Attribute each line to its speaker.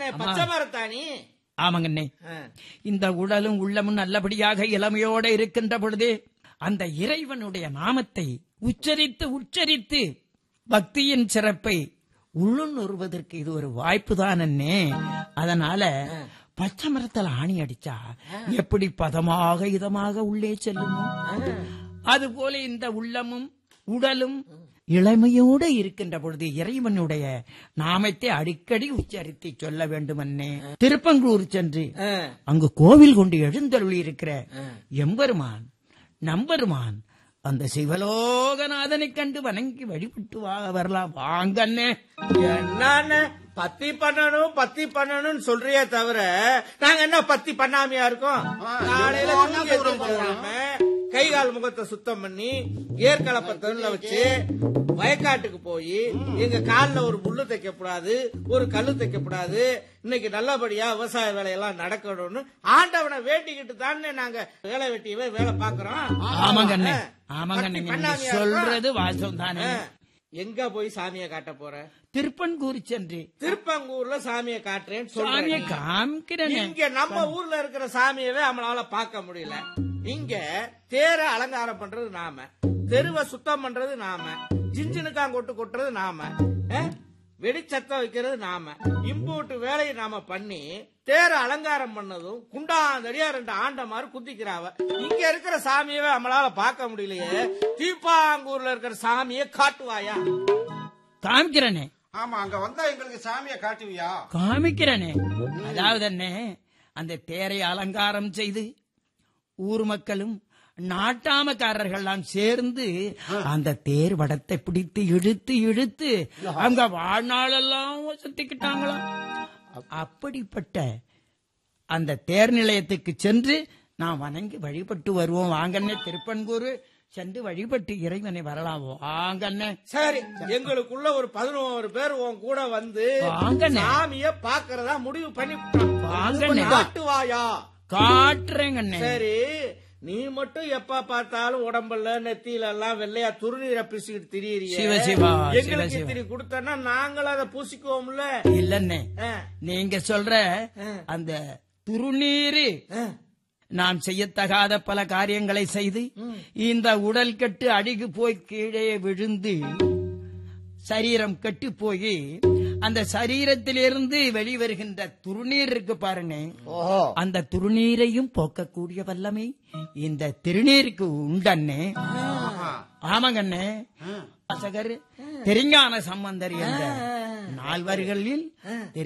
Speaker 1: பச்சை மரத்தாணி
Speaker 2: ஆமாங்கண்ணே
Speaker 1: ஆ.
Speaker 2: இந்த உடலும் உள்ளமும் நல்லபடியாக இளமையோட இருக்கின்ற பொழுது அந்த இறைவனுடைய நாமத்தை உச்சரித்து உச்சரித்து பக்தியின் சிறப்பை உள்ளுணர்வதற்கு இது ஒரு வாய்ப்பு தானே அதனால பச்சை மரத்துல ஆணி அடிச்சா எப்படி பதமாக இதமாக உள்ளே செல்லுமோ அதுபோல இந்த உள்ளமும் உடலும் இளமையோடு இருக்கின்ற பொழுது இறைவனுடைய நாமத்தை அடிக்கடி உச்சரித்து சொல்ல வேண்டுமன்னே திருப்பங்கூர் சென்று
Speaker 1: ஆ.
Speaker 2: அங்கு கோவில் கொண்டு எழுந்தருளி இருக்கிற எம்பெருமான் நம்பெருமான் அந்த சிவலோகநாதனை கண்டு வணங்கி வழிபட்டு வா வரலாம் வாங்கண்ணே
Speaker 1: என்னன்னு பத்தி பண்ணணும் பத்தி பண்ணணும்னு சொல்றியே தவிர நாங்க என்ன பத்தி பண்ணாமையா இருக்கோம் காலையில தூங்கி எந்திரிச்சாம, கை கால் முகத்தை சுத்தம் பண்ணி ஏற்கலப்ப தண்ணில வச்சு வயக்காட்டுக்கு போய் எங்க கால்ல ஒரு முள்ளு தைக்க கூடாது ஒரு கல்லு தைக்க கூடாது இன்னைக்கு நல்லபடியா விவசாய வேலையெல்லாம் நடக்கணும்னு ஆண்டவனை வேண்டிக்கிட்டு தானே நாங்க வேலை வெட்டியவே வேலை பாக்குறோம்
Speaker 2: ஆமாங்கண்ணே
Speaker 1: ஆ.
Speaker 2: ஆமாங்கண்ணே
Speaker 1: பத்தி
Speaker 2: நீங்க
Speaker 1: பண்ணாமையா இருக்கோம்?
Speaker 2: சொல்றது வாசம் தானே
Speaker 1: ஆ. எங்க போய் சாமியை காட்ட போற
Speaker 2: திருப்பன்கூர் சென்று
Speaker 1: திருப்பங்கூர்ல சாமியை காட்டுறேன்னு
Speaker 2: சாமியை
Speaker 1: சொல்றேன்
Speaker 2: காமிக்கிறேனே
Speaker 1: இங்க நம்ம ஊர்ல இருக்கிற சாமியவே நம்மளால பார்க்க முடியல இங்க தேர அலங்காரம் பண்றது நாம தெருவை சுத்தம் பண்றது நாம ஜிஞ்சினுக்கான் கொட்டு கொட்டுறது நாம அஹ்? வெடிச்சத்தம் வைக்கிறது நாம இம்போட்டு வேலையை நாம பண்ணி தேர அலங்காரம் பண்ணதும் குண்டாந்தடியா ரெண்டு ஆண்ட மாதிரி குத்திக்கிறாவ இங்க இருக்கிற சாமியவே நம்மளால பார்க்க முடியலையே தீப்பாங்கூர்ல இருக்கிற சாமியை காட்டுவாயா
Speaker 2: காமிக்கிறேனே
Speaker 3: ஆமா அங்க வந்தா எங்களுக்கு சாமியை காட்டுவியா
Speaker 2: காமிக்கிறேனே அதாவது அண்ணே அந்த தேரை அலங்காரம் செய்து ஊர் மக்களும் நாட்டாமக்காரர்கள்லாம் சேர்ந்து அந்த தேர் வடத்தை பிடித்து இழுத்து இழுத்து அவங்க வாழ்நாளெல்லாம் சுத்திக்கிட்டாங்களாம் அப்படிப்பட்ட அந்த தேர் நிலையத்துக்கு சென்று நாம் வணங்கி வழிபட்டு வருவோம் வாங்கண்ணே திருப்பன்கூர் சென்று வழிபட்டு இறைவனை வரலாம் வாங்கண்ணே
Speaker 1: சரி எங்களுக்குள்ள ஒரு பதினோரு பேர் உன் கூட வந்து
Speaker 2: வாங்கண்ணே.
Speaker 1: சாமிய பாக்குறதா முடிவு பண்ணி
Speaker 2: வாங்கண்ணே.
Speaker 1: காட்டுவாயா
Speaker 2: காட்டுறேங்கண்ணே
Speaker 1: சரி நீ மட்டும் எப்ப பார்த்தாலும் உடம்புல நெத்தியில எல்லாம் வெள்ளையா துருநீரை பூசிக்கிட்டு திரியிறிய
Speaker 2: சிவ சிவா, சிவ
Speaker 1: எங்களுக்கு
Speaker 2: சிவா.
Speaker 1: இத்திரி கொடுத்தனா நாங்களும் அதை பூசிக்குவோம்ல
Speaker 2: இல்லண்ணே
Speaker 1: ஆ,
Speaker 2: நீங்க சொல்ற அந்த துருநீரு
Speaker 1: ஆ.
Speaker 2: நாம் செய்யத்தகாத பல காரியங்களை செய்து இந்த உடல் கெட்டு அடிகு போய் கீழே விழுந்து சரீரம் கெட்டு போய் அந்த சரீரத்திலிருந்து வெளிவருகின்ற துருநீர் இருக்கு பாருங்க
Speaker 3: ஓஹோ
Speaker 2: அந்த துருநீரையும் போக்கக்கூடிய வல்லமை இந்த திருநீருக்கு உண்டண்ணே ஆமாங்கண்ணே வாசகர் தெரிஞான சம்பந்தர் என்ற நால்வர்களில்